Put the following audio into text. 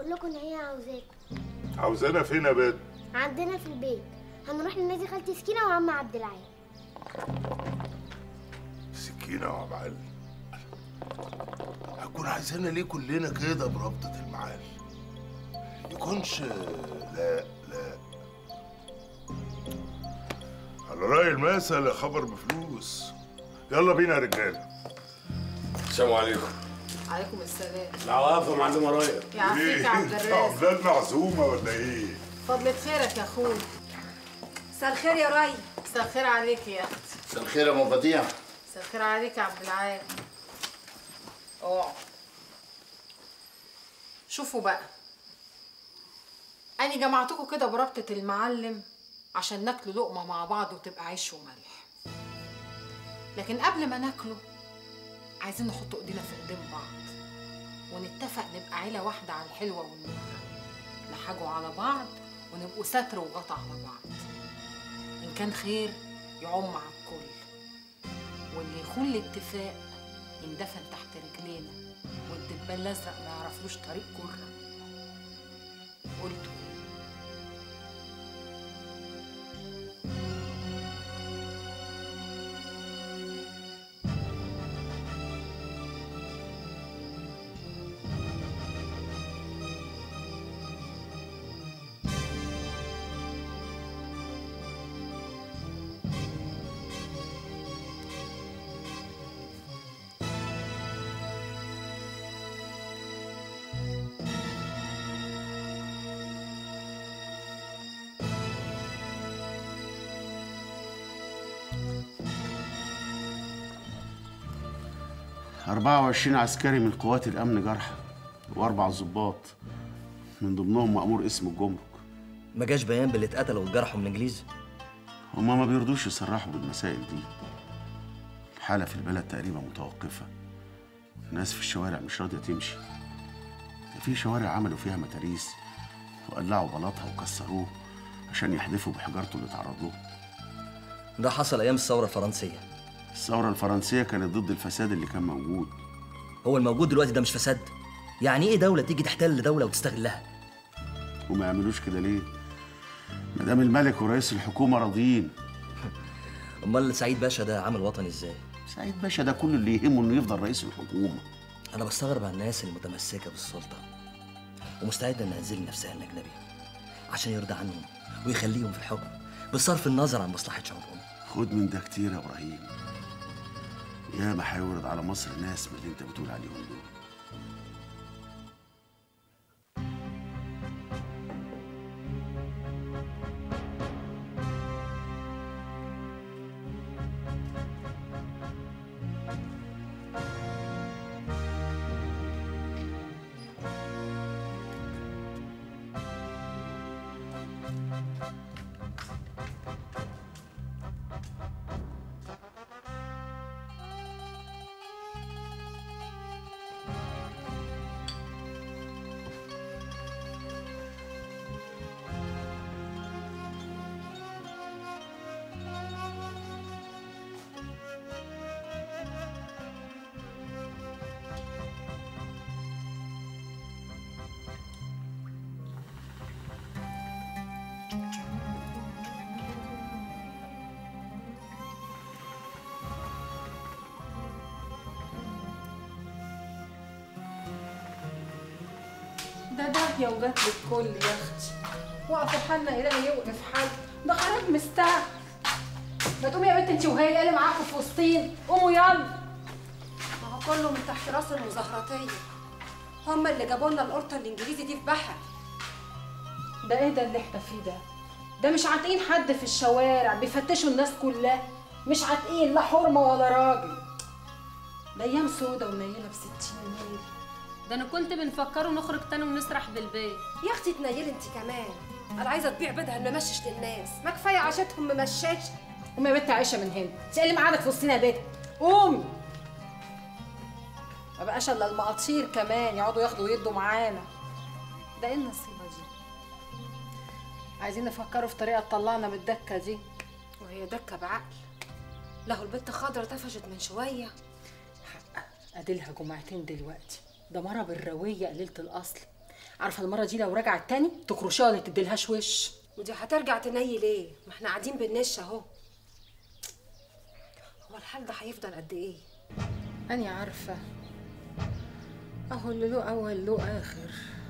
تقول لكم ان هي عاوزاكم عاوزانا فين يا باد عندنا في البيت هنروح لنادي خالتي سكينه وعم عبد العال سكينة وعم علي هتكون عايزانا ليه كلنا كده بربطة المعال يكونش لا لا على رأي المثل خبر بفلوس يلا بينا يا رجاله السلام عليكم عليكم السلام العوافة يا معلمة راية يعافيك يا عبد الرازق عملان معزومة ولا ايه؟ فضلة خيرك يا اخوي مساء الخير يا ري مساء الخير عليك يا اختي مساء الخير يا ام بديع مساء الخير عليك يا عبد العال اقعد شوفوا بقى أنا جمعتكم كده بربطة المعلم عشان ناكلوا لقمة مع بعض وتبقى عيش وملح لكن قبل ما ناكله عايزين نحط ايدينا في ايدين بعض ونتفق نبقى عيلة واحدة على الحلوة والمرة نحاجوا على بعض ونبقوا ستر وغطا على بعض إن كان خير يعم على الكل واللي يخون الاتفاق يندفن تحت رجلينا والدبان الازرق ما يعرفلوش طريق جره قلتوا ايه أربعة وعشرين عسكري من قوات الأمن جرحى وأربع ضباط من ضمنهم مأمور اسم الجمرك ما جاش بيان باللي اتقتلوا واتجرحوا من الانجليز هما ما بيرضوش يصرحوا بالمسائل دي الحالة في البلد تقريبا متوقفة الناس في الشوارع مش راضية تمشي ده في شوارع عملوا فيها متاريس وقلعوا بلاطها وكسروه عشان يحدفوا بحجارته اللي اتعرض له ده حصل ايام الثوره الفرنسيه الثورة الفرنسية كانت ضد الفساد اللي كان موجود هو الموجود دلوقتي ده مش فساد يعني ايه دوله تيجي تحتل دوله وتستغلها وما يعملوش كده ليه؟ مدام الملك ورئيس الحكومة راضيين امال سعيد باشا ده عامل وطني ازاي سعيد باشا ده كل اللي يهمه انه يفضل رئيس الحكومة انا بستغرب على الناس المتمسكه بالسلطه ومستعده انها تذل نفسها الاجنبي عشان يرضى عنهم ويخليهم في الحكم بصرف النظر عن مصلحه شعوبهم خد من ده كتير يا ابراهيم يا ما هيورد على مصر ناس من اللي انت بتقول عليهم دول ده داهية وجات للكل يا اختي وقف حالنا إلهي يوقف حال ده خراب مستعد ما تقومي يا بنت انت وهي اللي معاكم في وسطين قوموا يلا ما هو كله من تحت راس المزهراتية هم اللي جابوا لنا القرطة الإنجليزي دي في بحر ده ايه ده اللي احنا فيه ده ده مش عاتقين حد في الشوارع بيفتشوا الناس كلها مش عاتقين لا حرمة ولا راجل ده ايام سودة ونيلة بستين نيل ده انا كنت بنفكره نخرج تاني ونسرح بالبيت يا أختي تنيلي أنت كمان أنا عايزة تبيع بيضها الممشش للناس ما كفاية عشتهم ممششة قومي يا بنت عايشة من هنا انت اللي معادك في وسطنا يا بنت قومي ما بقاش الا المقاطير كمان يقعدوا ياخدوا ويدوا معانا ده ايه النصيبة دي عايزين نفكروا في طريقة تطلعنا من الدكة دي وهي دكة بعقل له البت خضرة طفشت من شوية اديلها جمعتين دلوقتي ده مرة بالروية قليلة الأصل عارفه المره دي لو رجعت تاني تكرشها ولا تديلهاش وش ودي هترجع تنيل ليه ما احنا قاعدين بالنش اهو هو الحال ده هيفضل قد ايه أنا عارفة أهو اللي له أول له آخر